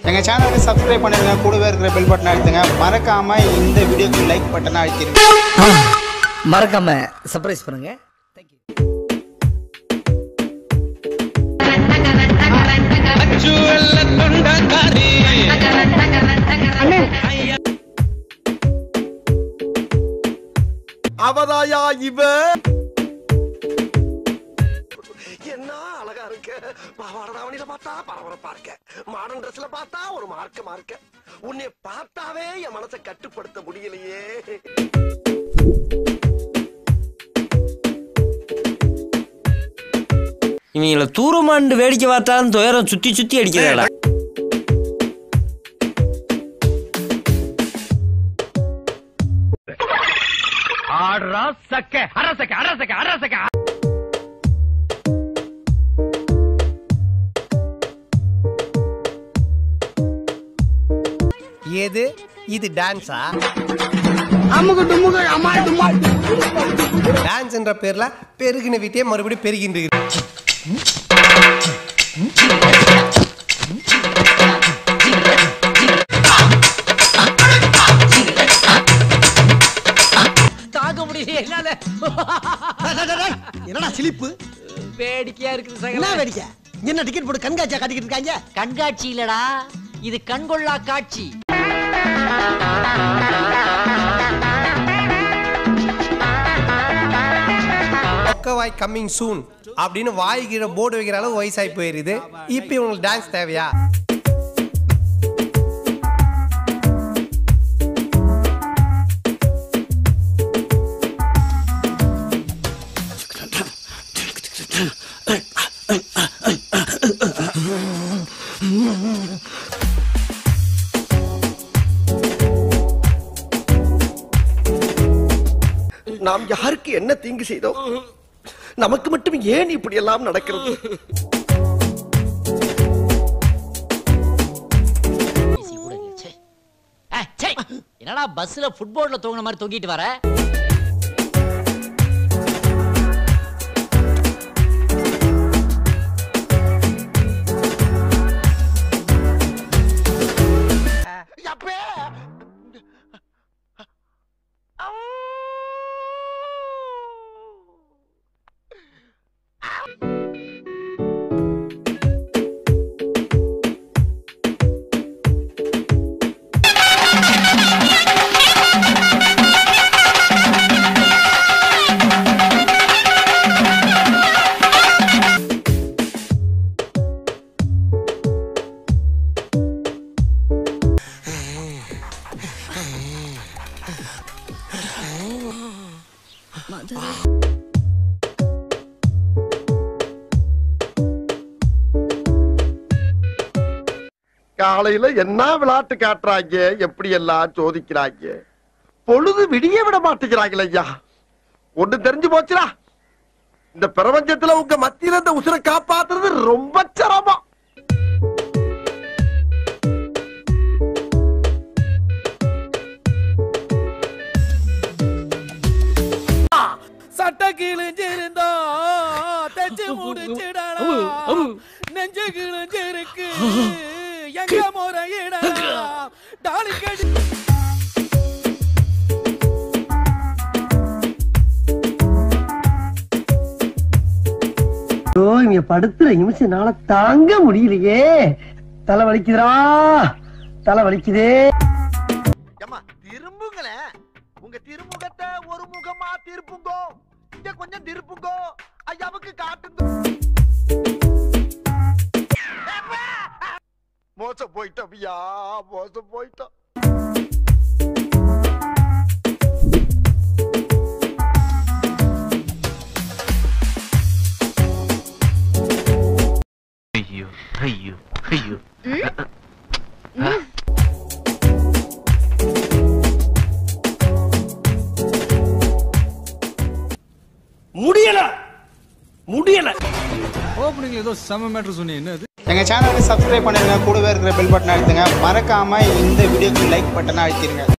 எங்கள் சேனலுக்கு சப்ஸ்கிரைப் பண்ணிடுங்க கூடவே இருக்கிற பெல் பட்டனை அழுத்துங்க மறக்காமல் இந்த வீடியோக்கு லைக் பட்டனை அழுத்திடுங்க மறக்காம சர்ப்ரைஸ் பண்ணுங்க தேங்க்யூ அவதாயா இவ என்ன அழகா இருக்க பாவாடை தாவணியில பார்த்தா பரபரப்பா இருக்க மாடர்ன் ட்ரெஸ்ல பார்த்தா ஒரு மார்க்க மார்க்க உன்னை பார்த்தாவே என் மனசை கட்டுப்படுத்த முடியலையே இவங்கள தூரமாண்டு வேடிக்கை பார்த்தாலும் துயரம் சுத்தி சுத்தி அடிக்கிறாடா ஏது இது டான்ஸா டான்ஸ் என்ற பேர்ல பெருகின வீட்டே மறுபடியும் பெருகின்றது தாங்க முடியல என்னால என்னடா சிலிப்பு வேடிக்கையா இருக்குது என்ன சகல வேடிக்கை என்ன டிக்கெட் போட்டு கண்காட்சியா காட்டிக்கிட்டு இருக்காங்க கண்காட்சி இல்லடா இது கண்கொள்ளா காட்சி வாய் கம்மிங் சூன் அப்படின்னு வாய் கீழே போர்டு வைக்கிற அளவு வயசாகி போயிருது இப்போ இவங்களுக்கு டான்ஸ் தேவையா நாம் யாருக்கு என்ன தீங்கு செய்தோம் நமக்கு மட்டும் ஏன் இப்படி எல்லாம் நடக்கிறது பேசி கூட இல்ல, ச்சே. ஏ, ச்சே. என்னடா பஸ்ல ஃபுட்போர்ட்ல தூங்குன மாதிரி தூங்கிட்டு வர அப்பே காலையில என்ன விளையாட்டு காட்டுறாங்க எப்படி எல்லாம் சோதிக்கிறாங்க பொழுது விடிய விட மாட்டேங்கிறாங்களே ஐயா ஒண்ணு தெரிஞ்சு போச்சுடா இந்த பிரபஞ்சத்துல உங்க மத்தியில இந்த உசுரை காப்பாத்துறது ரொம்ப சிரமம் சட்ட கிழிஞ்சிருந்தா தச்சு முடிச்சிடலாம் நெஞ்சு கிழிஞ்சிருக்கு எங்க முறையிடலாம் டாலி கடி ஓ இங்க படுத்துற நிமிஷம்னால தாங்க முடியலையே தலை வலிக்குதுடா தலை வலிக்குதே ஏமா திரும்புங்களேன் உங்க திருமுகத்தை ஒரு முகமா திருப்புங்கோ இங்க கொஞ்சம் திருப்புங்கோ ஐயாவுக்கு காட்டுங்க மோசம் போயிட்டோம் ஐயா மோசம் போயிட்டோம் முடியல முடியல ஓப்பனிங்ல ஏதோ செம மேட்டர் சொன்னீங்க என்ன அது எங்கள் சேனலுக்கு சப்ஸ்கிரைப் பண்ணிடுங்க கூடவே இருக்கிற பெல் பட்டனை அழுத்துங்க மறக்காமல் இந்த வீடியோக்கு லைக் பட்டனை அழுத்திடுங்க